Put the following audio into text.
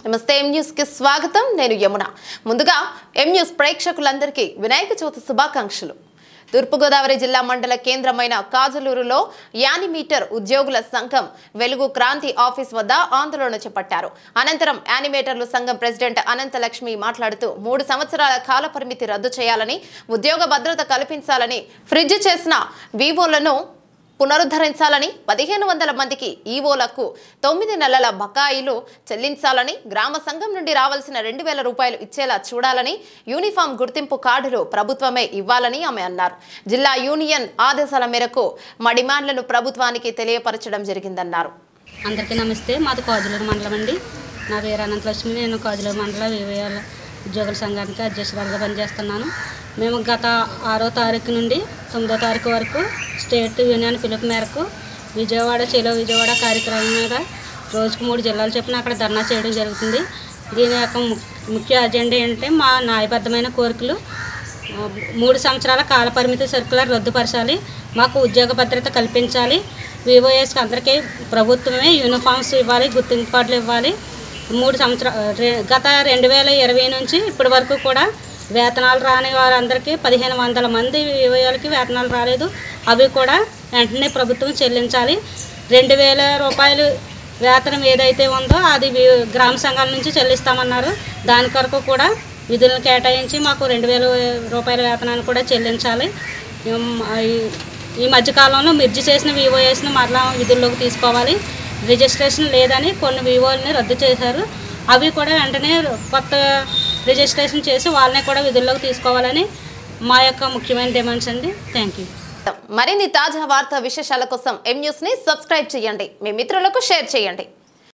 నమస్తే M news కి స్వాగతం నేను యమున ముందుగా ఎం న్యూస్ ప్రేక్షకులందరికీ వినాయక చవితి శుభాకాంక్షలు తూర్పుగోదావరి జిల్లా మండల కేంద్రమైన కాజులూరులో యానిమీటర్ ఉద్యోగుల సంఘం వెలుగు క్రాంతి ఆఫీస్ వద్ద ఆందోళన చేపట్టారు అనంతరం యానిమేటర్లు సంఘం ప్రెసిడెంట్ అనంతలక్ష్మి మాట్లాడుతూ మూడు సంవత్సరాల కాల పరిమితి రద్దు చేయాలని ఉద్యోగ భద్రత కల్పించాలని ఫ్రిడ్జ్ చేసిన వివోలను పునరుద్ధరించాలని పదిహేను వందల మందికి ఈవోలకు తొమ్మిది నెలల బకాయిలు చెల్లించాలని గ్రామ సంఘం నుండి రావాల్సిన రెండు వేల రూపాయలు ఇచ్చేలా చూడాలని యూనిఫామ్ గుర్తింపు కార్డులు ప్రభుత్వమే ఇవ్వాలని ఆమె అన్నారు జిల్లా యూనియన్ ఆదేశాల మేరకు మా డిమాండ్లను ప్రభుత్వానికి తెలియపరచడం జరిగిందన్నారు అందరికీ నమస్తే మాది కాజులూరు మండలం అండి నా పేరు అనంతలక్ష్మి నేను కాజులూరు మండలం వివేయాల ఉద్యోగుల సంఘానికి అధ్యక్షురాలుగా పనిచేస్తున్నాను మేము గత ఆరో తారీఖు నుండి తొమ్మిదో తారీఖు వరకు స్టేట్ యూనియన్ పిలుపు మేరకు విజయవాడ చెలో విజయవాడ కార్యక్రమం మీద రోజుకు మూడు జిల్లాలు చెప్పిన అక్కడ ధర్నా చేయడం జరుగుతుంది దీని యొక్క ము- ముఖ్య అజెండా ఏంటంటే మా న్యాయబద్ధమైన కోరికలు ఆ, మూడు సంవత్సరాల కాల పరిమితి సర్కులర్ రద్దుపరచాలి మాకు ఉద్యోగ భద్రత కల్పించాలి వివోఎస్కి అందరికీ ప్రభుత్వమే యూనిఫామ్స్ ఇవ్వాలి గుర్తింపు కార్డులు ఇవ్వాలి మూడు సంవత్సరాలు గత రెండు వేల ఇరవై నుంచి ఇప్పటి వరకు కూడా వేతనాలు రాని వారందరికీ పదిహేను వందల మంది వివోలకి వేతనాలు రాలేదు అవి కూడా వెంటనే ప్రభుత్వం చెల్లించాలి రెండు వేల రూపాయలు వేతనం ఏదైతే ఉందో అది వి- గ్రామ సంఘాల నుంచి చెల్లిస్తామన్నారు దాని కొరకు కూడా విధులను కేటాయించి మాకు రెండు వేల రూపాయల వేతనాన్ని కూడా చెల్లించాలి ఉమ్, ఈ- ఈ మధ్యకాలంలో మిర్చి చేసిన వివోఎస్ని మరలా విధుల్లోకి తీసుకోవాలి రిజిస్ట్రేషన్ లేదని కొన్ని వివోల్ని రద్దు చేశారు అవి కూడా వెంటనే కొత్త రిజిస్ట్రేషన్ చేసి వాళ్ళని కూడా విధుల్లోకి తీసుకోవాలని మా యొక్క ముఖ్యమైన డిమాండ్స్ అండి థ్యాంక్ యూ మరిన్ని తాజా వార్తా విశేషాల కోసం ఎం న్యూస్ ని సబ్స్క్రైబ్ చేయండి మీ మిత్రులకు షేర్ చేయండి